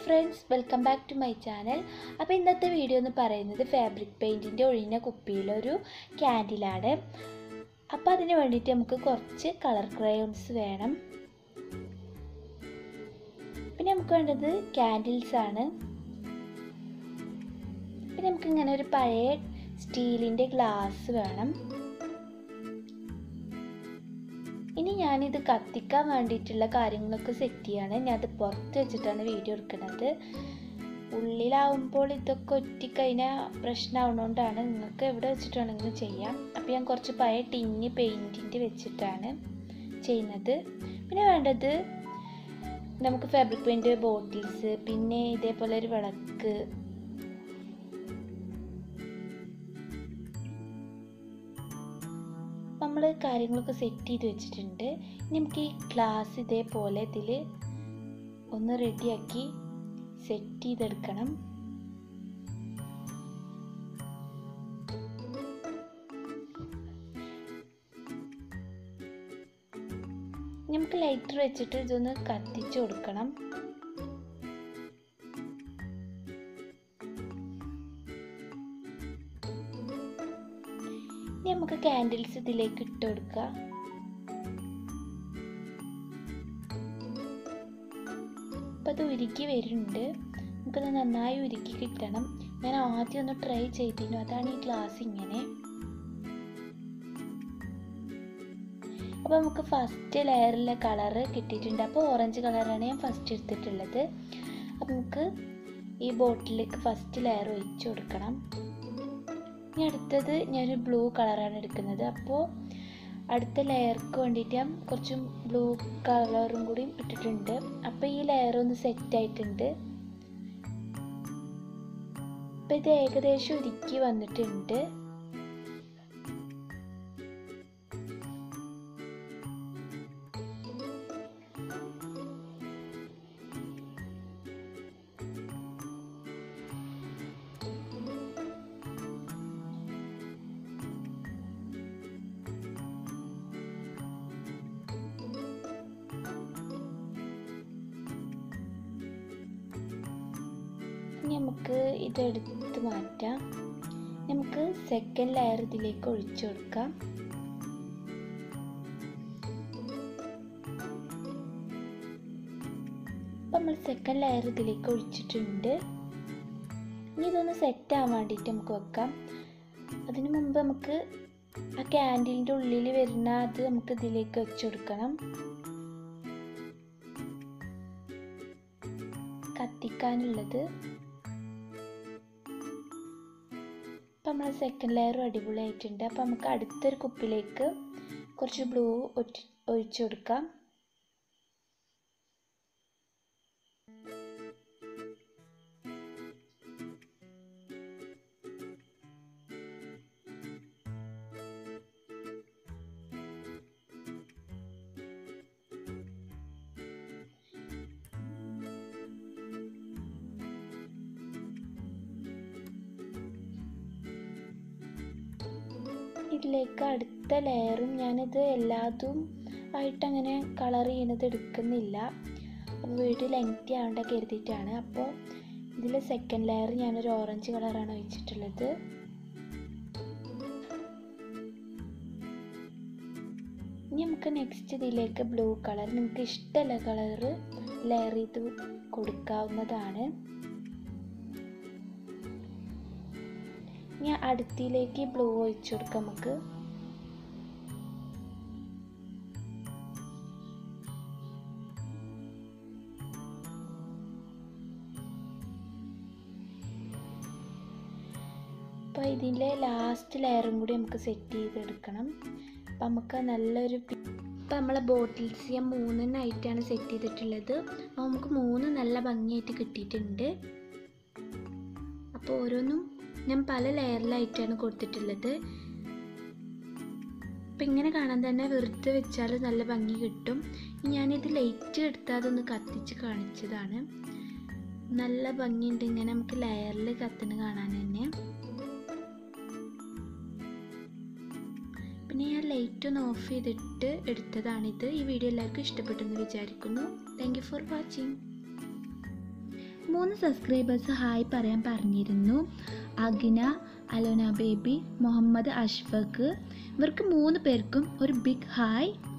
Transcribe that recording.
friends welcome back to my channel അപ്പോൾ ഇന്നത്തെ video എന്ന് പറയുന്നത് ഫാബ്രിക് പെയിൻറ്റിൻ്റെ ഒഴിഞ്ഞ കുപ്പിയിലൊരു ക്യാൻഡിലാണ് അപ്പോൾ അതിന് വേണ്ടിയിട്ട് നമുക്ക് കുറച്ച് കളർ ക്രയോൺസ് വേണം പിന്നെ നമുക്ക് വേണ്ടത് ക്യാൻഡിൽസ് ആണ് പിന്നെ നമുക്ക് ഇങ്ങനെ ഒരു പഴയ സ്റ്റീലിൻ്റെ ഗ്ലാസ് വേണം ഇനി ഞാനിത് കത്തിക്കാൻ വേണ്ടിയിട്ടുള്ള കാര്യങ്ങളൊക്കെ സെറ്റ് ചെയ്യാണ് ഞാൻ അത് പുറത്ത് വെച്ചിട്ടാണ് വീഡിയോ എടുക്കുന്നത് ഉള്ളിലാവുമ്പോൾ ഇതൊക്കെ ഒറ്റിക്കഴിഞ്ഞാൽ പ്രശ്നമാവുന്നതുകൊണ്ടാണ് നിങ്ങൾക്ക് എവിടെ വെച്ചിട്ടാണെങ്കിലും ചെയ്യാം അപ്പോൾ ഞാൻ കുറച്ച് പഴയ ടിന്ന് പെയിൻറ്റിൻ്റെ വെച്ചിട്ടാണ് ചെയ്യുന്നത് പിന്നെ വേണ്ടത് നമുക്ക് ഫാബ്രിക് പെയിൻറ്റ് ബോട്ടിൽസ് പിന്നെ ഇതേപോലെ ഒരു വിളക്ക് നമ്മൾ കാര്യങ്ങളൊക്കെ സെറ്റ് ചെയ്ത് വെച്ചിട്ടുണ്ട് ഇനി നമുക്ക് ഈ ഗ്ലാസ് ഇതേപോലെ ഇതിൽ ഒന്ന് റെഡിയാക്കി സെറ്റ് ചെയ്തെടുക്കണം നമുക്ക് ലൈറ്റർ വെച്ചിട്ട് ഇതൊന്ന് കത്തിച്ചു കൊടുക്കണം ഇനി നമുക്ക് ക്യാൻഡിൽസ് ഇതിലേക്ക് ഇട്ട് കൊടുക്കുക അപ്പം അത് ഉരുക്കി വരുന്നുണ്ട് നമുക്കത് നന്നായി ഉരുക്കി കിട്ടണം ഞാൻ ആദ്യം ഒന്ന് ട്രൈ ചെയ്തിരുന്നു അതാണ് ഈ ഗ്ലാസ് ഇങ്ങനെ അപ്പോൾ നമുക്ക് ഫസ്റ്റ് ലെയറിലെ കളറ് കിട്ടിയിട്ടുണ്ട് അപ്പോൾ ഓറഞ്ച് കളറാണ് ഞാൻ ഫസ്റ്റ് എടുത്തിട്ടുള്ളത് അപ്പോൾ നമുക്ക് ഈ ബോട്ടിലേക്ക് ഫസ്റ്റ് ലെയർ ഒഴിച്ചു കൊടുക്കണം ഇനി അടുത്തത് ഞാനൊരു ബ്ലൂ കളറാണ് എടുക്കുന്നത് അപ്പോൾ അടുത്ത ലെയർക്ക് വേണ്ടിയിട്ട് ഞാൻ കുറച്ചും ബ്ലൂ കളറും കൂടി ഇട്ടിട്ടുണ്ട് അപ്പോൾ ഈ ലെയർ ഒന്ന് സെറ്റ് ആയിട്ടുണ്ട് അപ്പോൾ ഇത് ഏകദേശം ഒരുക്കി വന്നിട്ടുണ്ട് ഇനി നമുക്ക് ഇതെടുത്ത് മാറ്റാം നമുക്ക് സെക്കൻഡ് ലെയർ ഇതിലേക്ക് ഒഴിച്ചു കൊടുക്കാം അപ്പം നമ്മൾ സെക്കൻഡ് ലെയർ ഇതിലേക്ക് ഒഴിച്ചിട്ടുണ്ട് ഇനി ഇതൊന്ന് സെറ്റ് ആവാൻ വേണ്ടിയിട്ട് നമുക്ക് വെക്കാം അതിനു മുമ്പ് നമുക്ക് ആ ക്യാൻഡിലിൻ്റെ ഉള്ളിൽ വരുന്ന അത് നമുക്ക് ഇതിലേക്ക് വെച്ച് കൊടുക്കണം കത്തിക്കാനുള്ളത് അപ്പം നമ്മൾ സെക്കൻഡ് ലെയറും അടിപൊളിയായിട്ടുണ്ട് അപ്പം നമുക്ക് അടുത്തൊരു കുപ്പിലേക്ക് കുറച്ച് ബ്ലൂ ഒഴിച്ചു കൊടുക്കാം ഇതിലേക്ക് അടുത്ത ലെയറും ഞാനിത് എല്ലാതും ആയിട്ട് അങ്ങനെ കളർ ചെയ്യണത് എടുക്കുന്നില്ല അപ്പോൾ വീഡിയോ ലെങ്തി ആവേണ്ട കരുതിയിട്ടാണ് അപ്പോൾ ഇതിൽ സെക്കൻഡ് ലെയർ ഞാനൊരു ഓറഞ്ച് കളറാണ് ഒഴിച്ചിട്ടുള്ളത് ഇനി നമുക്ക് നെക്സ്റ്റ് ഇതിലേക്ക് ബ്ലൂ കളർ നിങ്ങൾക്ക് ഇഷ്ടമുള്ള കളറ് ലെയർ ചെയ്ത് കൊടുക്കാവുന്നതാണ് ഇനി അടുത്തിലേക്ക് ബ്ലൂ ഒഴിച്ചു കൊടുക്കാം നമുക്ക് അപ്പോൾ ഇതിൻ്റെ ലാസ്റ്റ് ലെയറും കൂടി നമുക്ക് സെറ്റ് ചെയ്തെടുക്കണം അപ്പം നമുക്ക് നല്ലൊരു ഇപ്പം നമ്മളെ ബോട്ടിൽസ് ഞാൻ മൂന്നെണ്ണമായിട്ടാണ് സെറ്റ് ചെയ്തിട്ടുള്ളത് അപ്പോൾ നമുക്ക് മൂന്ന് നല്ല ഭംഗിയായിട്ട് കിട്ടിയിട്ടുണ്ട് അപ്പോൾ ഓരോന്നും ഞാൻ പല ലെയറിലായിട്ടാണ് കൊടുത്തിട്ടുള്ളത് അപ്പം ഇങ്ങനെ കാണാൻ തന്നെ വെറുതെ വെച്ചാൽ നല്ല ഭംഗി കിട്ടും ഞാനിത് ലൈറ്റ് എടുത്താൽ അതൊന്ന് കത്തിച്ച് കാണിച്ചതാണ് നല്ല ഭംഗിയുണ്ട് ഇങ്ങനെ നമുക്ക് ലെയറിൽ കത്തിന് കാണാൻ തന്നെ പിന്നെ ഞാൻ ലൈറ്റ് ഒന്ന് ഓഫ് ചെയ്തിട്ട് എടുത്തതാണിത് ഈ വീഡിയോ എല്ലാവർക്കും ഇഷ്ടപ്പെട്ടെന്ന് വിചാരിക്കുന്നു താങ്ക് യു ഫോർ വാച്ചിങ് മൂന്ന് സബ്സ്ക്രൈബേഴ്സ് ഹായ് പറയാൻ പറഞ്ഞിരുന്നു അഗിന അലോന ബേബി മുഹമ്മദ് അഷ്ഫഖ് ഇവർക്ക് മൂന്ന് പേർക്കും ഒരു ബിഗ് ഹായ്